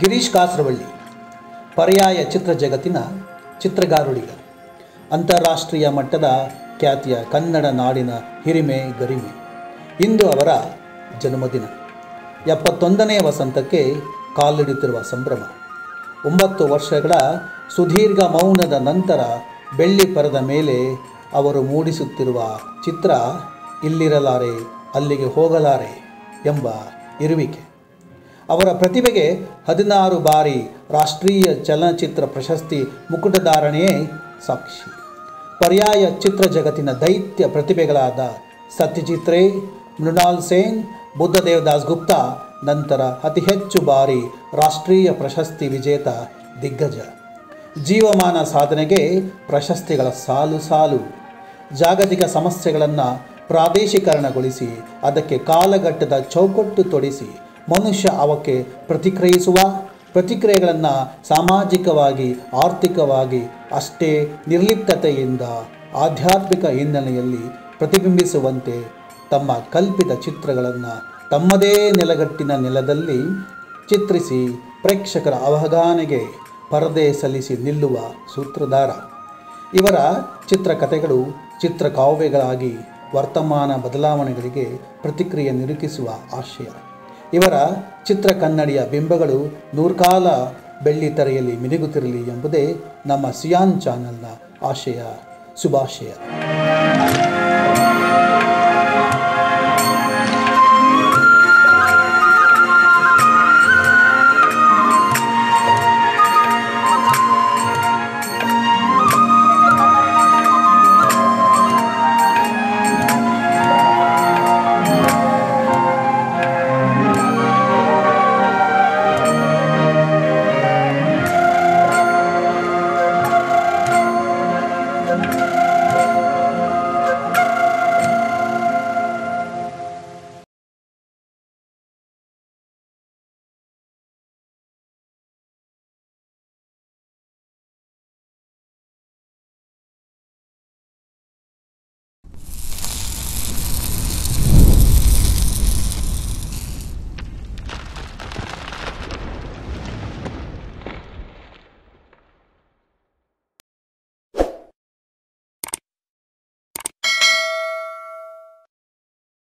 ಗಿರೀಶ್ ಕಾಸರವಳ್ಳಿ ಪರ್ಯಾಯ ಚಿತ್ರ ಜಗತ್ತಿನ ಚಿತ್ರಗಾರುಡಿಗ ಅಂತಾರಾಷ್ಟ್ರೀಯ ಮಟ್ಟದ ಖ್ಯಾತಿಯ ಕನ್ನಡ ನಾಡಿನ ಹಿರಿಮೆ ಗರಿಮೆ ಇಂದು ಅವರ ಜನ್ಮದಿನ ಎಪ್ಪತ್ತೊಂದನೇ ವಸಂತಕ್ಕೆ ಕಾಲಿಡುತ್ತಿರುವ ಸಂಭ್ರಮ ಒಂಬತ್ತು ವರ್ಷಗಳ ಸುದೀರ್ಘ ಮೌನದ ನಂತರ ಬೆಳ್ಳಿ ಪರದ ಮೇಲೆ ಅವರು ಮೂಡಿಸುತ್ತಿರುವ ಚಿತ್ರ ಇಲ್ಲಿರಲಾರೆ ಅಲ್ಲಿಗೆ ಹೋಗಲಾರೆ ಎಂಬ ಇರುವಿಕೆ ಅವರ ಪ್ರತಿಭೆಗೆ ಹದಿನಾರು ಬಾರಿ ರಾಷ್ಟ್ರೀಯ ಚಲನಚಿತ್ರ ಪ್ರಶಸ್ತಿ ಮುಕುಟಧಾರಣೆಯೇ ಸಾಕ್ಷಿ ಪರ್ಯಾಯ ಚಿತ್ರ ಜಗತ್ತಿನ ದೈತ್ಯ ಪ್ರತಿಭೆಗಳಾದ ಸತ್ಯಜಿತ್ ರೇ ಮೃಣಾಲ್ ಸೇನ್ ಬುದ್ಧದೇವ್ ದಾಸ್ ಗುಪ್ತಾ ನಂತರ ಅತಿ ಹೆಚ್ಚು ಬಾರಿ ರಾಷ್ಟ್ರೀಯ ಪ್ರಶಸ್ತಿ ವಿಜೇತ ದಿಗ್ಗಜ ಜೀವಮಾನ ಸಾಧನೆಗೆ ಪ್ರಶಸ್ತಿಗಳ ಸಾಲು ಸಾಲು ಜಾಗತಿಕ ಸಮಸ್ಯೆಗಳನ್ನು ಪ್ರಾದೇಶೀಕರಣಗೊಳಿಸಿ ಅದಕ್ಕೆ ಕಾಲಘಟ್ಟದ ಚೌಕಟ್ಟು ತೊಡಿಸಿ ಮನುಷ್ಯ ಅವಕ್ಕೆ ಪ್ರತಿಕ್ರಿಯಿಸುವ ಪ್ರತಿಕ್ರಿಯೆಗಳನ್ನು ಸಾಮಾಜಿಕವಾಗಿ ಆರ್ಥಿಕವಾಗಿ ಅಷ್ಟೇ ನಿರ್ಲಿಪ್ತತೆಯಿಂದ ಆಧ್ಯಾತ್ಮಿಕ ಹಿನ್ನೆಲೆಯಲ್ಲಿ ಪ್ರತಿಬಿಂಬಿಸುವಂತೆ ತಮ್ಮ ಕಲ್ಪಿತ ಚಿತ್ರಗಳನ್ನು ತಮ್ಮದೇ ನೆಲಗಟ್ಟಿನ ನೆಲದಲ್ಲಿ ಚಿತ್ರಿಸಿ ಪ್ರೇಕ್ಷಕರ ಅವಗಾಹನೆಗೆ ಪರದೆ ಸಲ್ಲಿಸಿ ನಿಲ್ಲುವ ಸೂತ್ರಧಾರ ಇವರ ಚಿತ್ರಕಥೆಗಳು ಚಿತ್ರಕಾವ್ಯಗಳಾಗಿ ವರ್ತಮಾನ ಬದಲಾವಣೆಗಳಿಗೆ ಪ್ರತಿಕ್ರಿಯೆ ನಿರೂಪಿಸುವ ಆಶಯ ಇವರ ಚಿತ್ರ ಕನ್ನಡಿಯ ಬಿಂಬಗಳು ನೂರ್ಕಾಲ ಬೆಳ್ಳಿ ತೆರೆಯಲ್ಲಿ ಮಿನುಗುತ್ತಿರಲಿ ಎಂಬುದೇ ನಮ್ಮ ಸಿಯಾನ್ ಚಾನಲ್ನ ಆಶಯ ಶುಭಾಶಯ